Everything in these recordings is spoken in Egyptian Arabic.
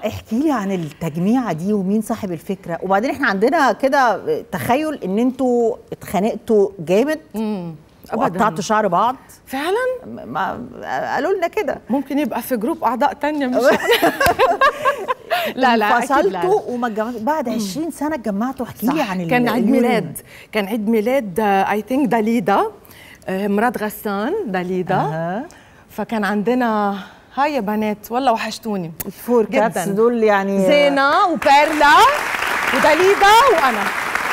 احكي لي عن التجميعه دي ومين صاحب الفكره وبعدين احنا عندنا كده تخيل ان انتوا اتخانقتوا جامد وقطعتوا شعر بعض فعلا ما قالوا لنا كده ممكن يبقى في جروب اعضاء تانية مش لا لا أكيد لا، لا. انفصلتوا وما اتجمعتوا بعد 20 سنه اتجمعتوا احكي لي صح. عن ال- كان عيد اليوم. ميلاد كان عيد ميلاد اي ثينك داليدا آه، مرات غسان داليدا أها. فكان عندنا هاي يا بنات والله وحشتوني الفور كاتس جداً. دول يعني زينة وبيرلا وداليدا وانا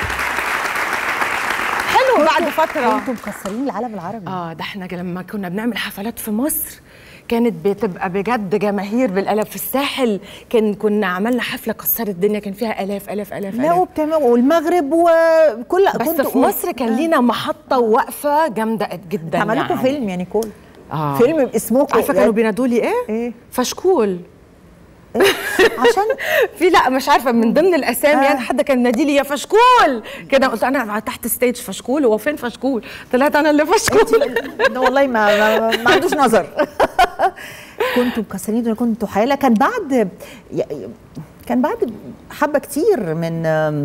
حلو بعد فترة كنتوا مكسرين العالم العربي اه ده احنا لما كنا بنعمل حفلات في مصر كانت بتبقى بجد جماهير بالالاف في الساحل كان كنا عملنا حفله كسرت الدنيا كان فيها الاف الاف الاف لا الاف وبتعمل والمغرب وكل بس كنتوا- في مصر كان لينا محطه ووقفه جامده جدا عملوا لكم يعني. فيلم يعني كل آه. فيلم باسمكم عارفه كانوا بينادوا لي ايه؟ إيه؟ فشكول عشان في لا مش عارفه من ضمن الاسامي آه. يعني حد كان نادي لي يا فشكول كده قلت انا تحت ستيج فشكول هو فين فشكول؟ طلعت انا اللي فشكول ده والله ما ما, ما عندوش نظر كنتوا مكسرين الدنيا، كنتوا حاله كان بعد كان بعد حبه كتير من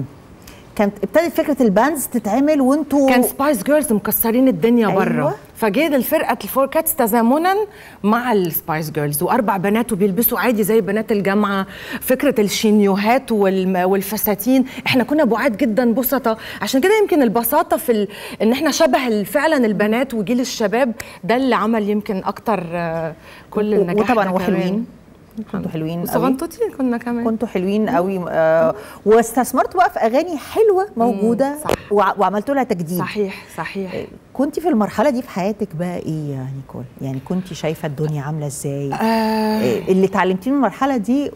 كانت ابتدت فكره الباندز تتعمل وانتوا كان سبايس جيرلز مكسرين الدنيا أيوة. بره فجه الفرقه الفور كاتس تزامنا مع السبايس جيرلز واربع بنات وبيلبسوا عادي زي بنات الجامعه فكره الشينيوهات والم- والفساتين احنا كنا بعاد جدا بسطة عشان كده يمكن البساطه في ال... ان احنا شبه ال- فعلا البنات وجيل الشباب ده اللي عمل يمكن اكتر آه، كل النجاح وطبعا ده وحلوين كمان. كنتوا حلوين قوي صغنطوطين كنا كمان كنتوا حلوين قوي آه واستثمرتوا بقى في اغاني حلوه موجوده صح. وع- وعملتوا لها تجديد صحيح صحيح كنت في المرحله دي في حياتك بقى ايه يا نيكول يعني كنت شايفه الدنيا عامله ازاي آه إيه اللي اتعلمتيه من المرحله دي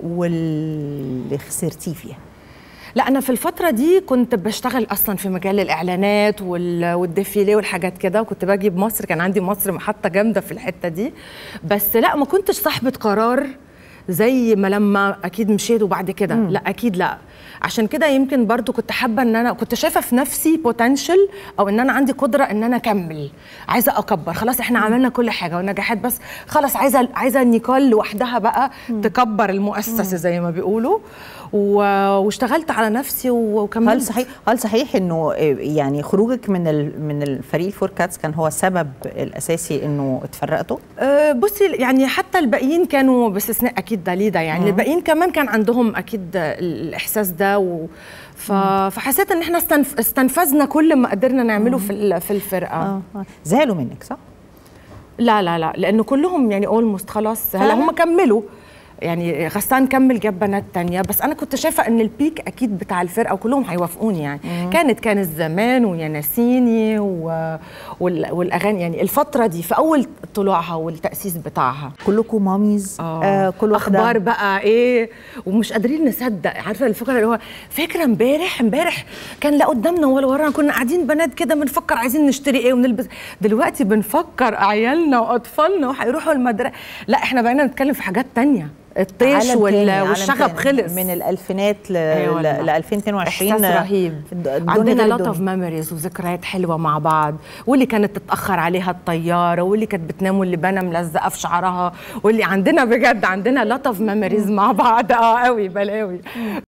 واللي خسرتيه فيها لا انا في الفتره دي كنت بشتغل اصلا في مجال الاعلانات وال- والديفيليه والحاجات كده وكنت باجي بمصر كان عندي مصر محطه جامده في الحته دي بس لا ما كنتش صاحبه قرار زي ما لما اكيد مشيت وبعد كده لا اكيد لا عشان كده يمكن برضو كنت حابه ان انا كنت شايفه في نفسي بوتنشال او ان انا عندي قدره ان انا اكمل عايزه اكبر خلاص احنا عملنا كل حاجه ونجاحات بس خلاص عايزه عايزه نيكول لوحدها بقى تكبر المؤسسه زي ما بيقولوا و- واشتغلت على نفسي وكملت هل صحيح هل صحيح انه إيه، يعني خروجك من ال من الفريق الفور كاتس كان هو السبب الاساسي انه اتفرقتوا أه، بصي يعني حتى الباقيين كانوا باستثناء اكيد داليدا يعني الباقيين كمان كان عندهم اكيد الاحساس ده و ف... فحسيت ان احنا استنف... استنفذنا كل ما قدرنا نعمله في ال- في الفرقه اه آه. زعلوا منك صح لا لا لا لانه كلهم يعني اولموست خلاص هلا فعلاً؟ هم كملوا يعني غسان كمل جاب بنات تانية بس انا كنت شايفه ان البيك اكيد بتاع الفرقه وكلهم هيوافقوني يعني كانت كانت زمان ويا ناسيني و... وال... والاغاني يعني الفتره دي في اول طلوعها والتاسيس بتاعها كلكم ماميز آه كل واحده اخبار بقى ايه ومش قادرين نصدق عارفه الفكره اللي هو فكره امبارح امبارح كان لا قدامنا ولا ورانا كنا قاعدين بنات كده بنفكر عايزين نشتري ايه ونلبس دلوقتي بنفكر عيالنا واطفالنا وهيروحوا المدرسه لا احنا بقينا نتكلم في حاجات تانية الطيش عالم وال... تاني، عالم والشغب تاني. خلص من الالفينات ل, أيوة ل... والله. ل 2022 احساس رهيب الدنيا عندنا غير لوت اوف الدنيا. ميموريز وذكريات حلوه مع بعض واللي كانت تتاخر عليها الطياره واللي كانت بتنام واللي بنا ملزقه في شعرها واللي عندنا بجد عندنا لوت اوف ميموريز مع بعض اه قوي بلاوي